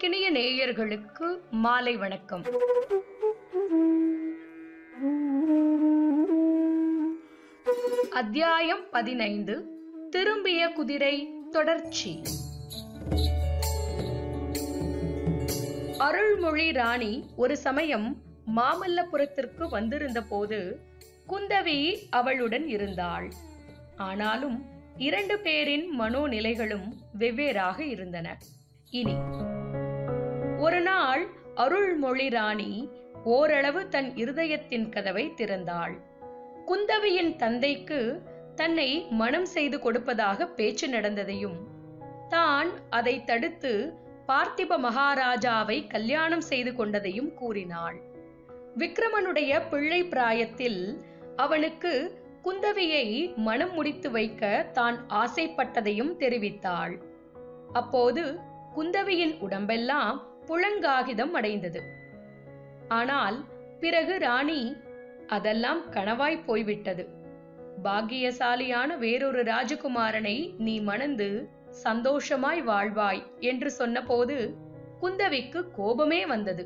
அன்பிற்கினிய நேயர்களுக்கு மாலை வணக்கம் அத்தியாயம் பதினைந்து திரும்பிய குதிரை தொடர்ச்சி அருள்மொழி ராணி ஒரு சமயம் மாமல்லபுரத்திற்கு வந்திருந்த போது குந்தவி அவளுடன் இருந்தாள் ஆனாலும் இரண்டு பேரின் மனோநிலைகளும் வெவ்வேறாக இருந்தன இனி ஒரு நாள் அருள்மொழி ராணி ஓரளவு தன் இருதயத்தின் கதவை திறந்தாள் குந்தவியின் தந்தைக்கு தன்னை மனம் செய்து கொடுப்பதாக பேச்சு நடந்ததையும் தான் அதை தடுத்து பார்த்திப மகாராஜாவை கல்யாணம் செய்து கொண்டதையும் கூறினாள் விக்ரமனுடைய பிள்ளை பிராயத்தில் அவனுக்கு குந்தவியை மனம் முடித்து வைக்க தான் ஆசைப்பட்டதையும் தெரிவித்தாள் அப்போது குந்தவியின் உடம்பெல்லாம் புழங்காகிதம் அடைந்தது ஆனால் பிறகு ராணி அதெல்லாம் கனவாய் போய்விட்டது பாக்கியசாலியான வேறொரு ராஜகுமாரனை நீ மணந்து சந்தோஷமாய் வாழ்வாய் என்று சொன்னபோது குந்தவிக்கு கோபமே வந்தது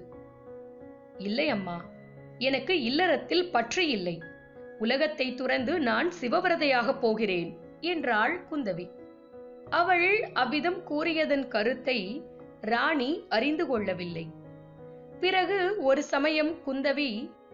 இல்லை அம்மா எனக்கு இல்லறத்தில் பற்று இல்லை உலகத்தை துறந்து நான் சிவவிரதையாகப் போகிறேன் என்றாள் குந்தவி அவள் அவ்விதம் கூறியதன் கருத்தை ராணி அறிந்து கொள்ளவில்லை பிறகு ஒரு சமயம் குந்தவி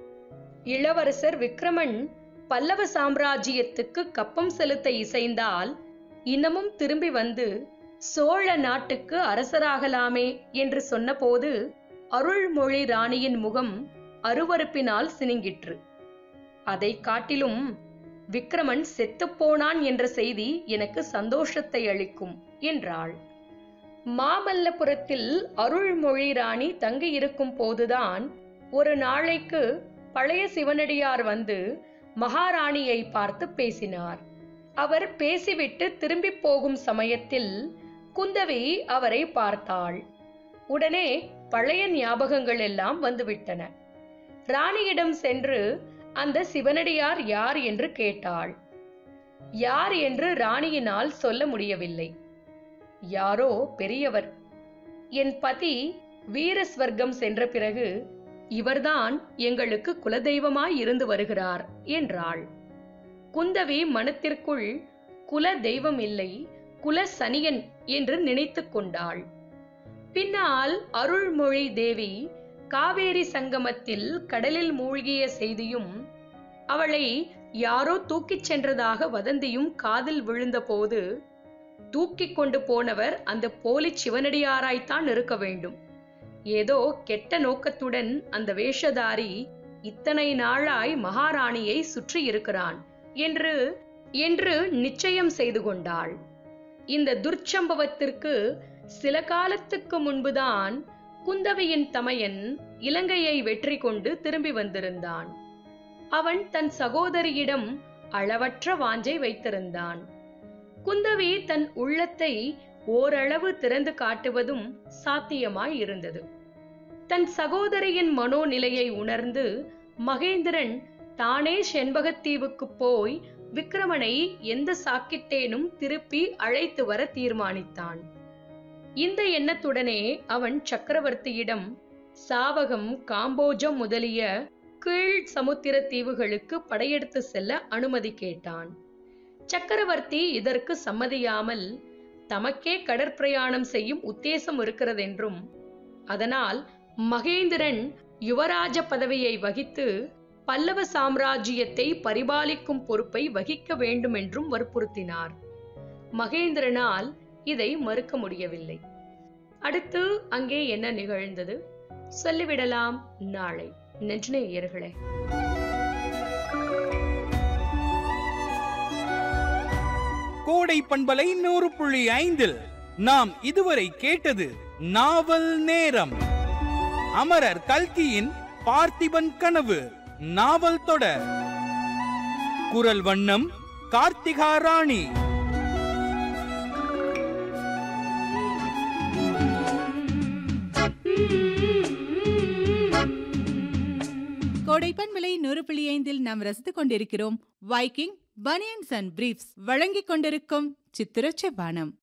இளவரசர் விக்ரமன் பல்லவ சாம்ராஜ்யத்துக்கு கப்பம் செலுத்த இசைந்தால் இன்னமும் திரும்பி வந்து சோழ நாட்டுக்கு அரசராகலாமே என்று சொன்னபோது அருள்மொழி ராணியின் முகம் அருவருப்பினால் சினுங்கிற்று அதை காட்டிலும் விக்ரமன் செத்துப்போனான் என்ற செய்தி எனக்கு சந்தோஷத்தை அளிக்கும் என்றாள் மாமல்லபுரத்தில் அருள்மொழி ராணி தங்கியிருக்கும் போதுதான் ஒரு நாளைக்கு பழைய சிவனடியார் வந்து மகாராணியை பார்த்து பேசினார் அவர் பேசிவிட்டு திரும்பி போகும் சமயத்தில் குந்தவி அவரை பார்த்தாள் உடனே பழைய ஞாபகங்கள் எல்லாம் வந்துவிட்டன ராணியிடம் சென்று அந்த சிவனடியார் யார் என்று கேட்டாள் யார் என்று ராணியினால் சொல்ல முடியவில்லை யாரோ பெரியவர் என் பதி வீரஸ்வர்க்கம் சென்ற பிறகு இவர்தான் எங்களுக்கு குலதெய்வமாய் இருந்து வருகிறார் என்றாள் குந்தவி மனத்திற்குள் குல தெய்வம் இல்லை குல சனியன் என்று நினைத்துக் கொண்டாள் பின்னால் அருள்மொழி தேவி காவேரி சங்கமத்தில் கடலில் மூழ்கிய செய்தியும் அவளை யாரோ தூக்கிச் சென்றதாக வதந்தியும் காதில் விழுந்தபோது தூக்கிக் கொண்டு போனவர் அந்த போலி சிவனடியாராய்த்தான் இருக்க வேண்டும் ஏதோ கெட்ட நோக்கத்துடன் அந்த வேஷதாரி இத்தனை நாளாய் மகாராணியை சுற்றி இருக்கிறான் என்று என்று நிச்சயம் செய்து கொண்டாள் இந்த துர்ச்சம்பவத்திற்கு சில காலத்துக்கு முன்புதான் குந்தவியின் தமையன் இலங்கையை வெற்றி கொண்டு திரும்பி வந்திருந்தான் அவன் தன் சகோதரியிடம் அளவற்ற வாஞ்சை வைத்திருந்தான் குந்தவி தன் உள்ளத்தை ஓரளவு திறந்து காட்டுவதும் சாத்தியமாய் இருந்தது தன் சகோதரியின் மனோநிலையை உணர்ந்து மகேந்திரன் தானே செண்பகத்தீவுக்கு போய் விக்ரமனை எந்த சாக்கிட்டேனும் திருப்பி அழைத்து வர தீர்மானித்தான் இந்த எண்ணத்துடனே அவன் சக்கரவர்த்தியிடம் சாவகம் காம்போஜம் முதலிய கீழ் சமுத்திர தீவுகளுக்கு படையெடுத்து செல்ல அனுமதி கேட்டான் சக்கரவர்த்தி இதற்கு சம்மதியாமல் தமக்கே கடற்பிரயாணம் செய்யும் உத்தேசம் இருக்கிறதென்றும் அதனால் மகேந்திரன் யுவராஜ பதவியை வகித்து பல்லவ சாம்ராஜ்யத்தை பரிபாலிக்கும் பொறுப்பை வகிக்க வேண்டுமென்றும் வற்புறுத்தினார் மகேந்திரனால் இதை மறுக்க முடியவில்லை அடுத்து அங்கே என்ன நிகழ்ந்தது சொல்லிவிடலாம் நாளை நெஞ்சநேயர்களே கோடை பண்பலை நூறு புள்ளி ஐந்தில் நாம் இதுவரை கேட்டது நாவல் நேரம் அமரர் கல்கியின் பார்த்திபன் கனவு நாவல் தொடர் குரல் வண்ணம் கார்த்திகா ராணி கோடைப்பன் விலை நூறு புள்ளி ஐந்தில் நாம் ரசித்துக் கொண்டிருக்கிறோம் வைக்கிங் பனியன்ஸ் அண்ட் பிரீஃப்ஸ் வழங்கிக் கொண்டிருக்கும் சித்திரச்ச பானம்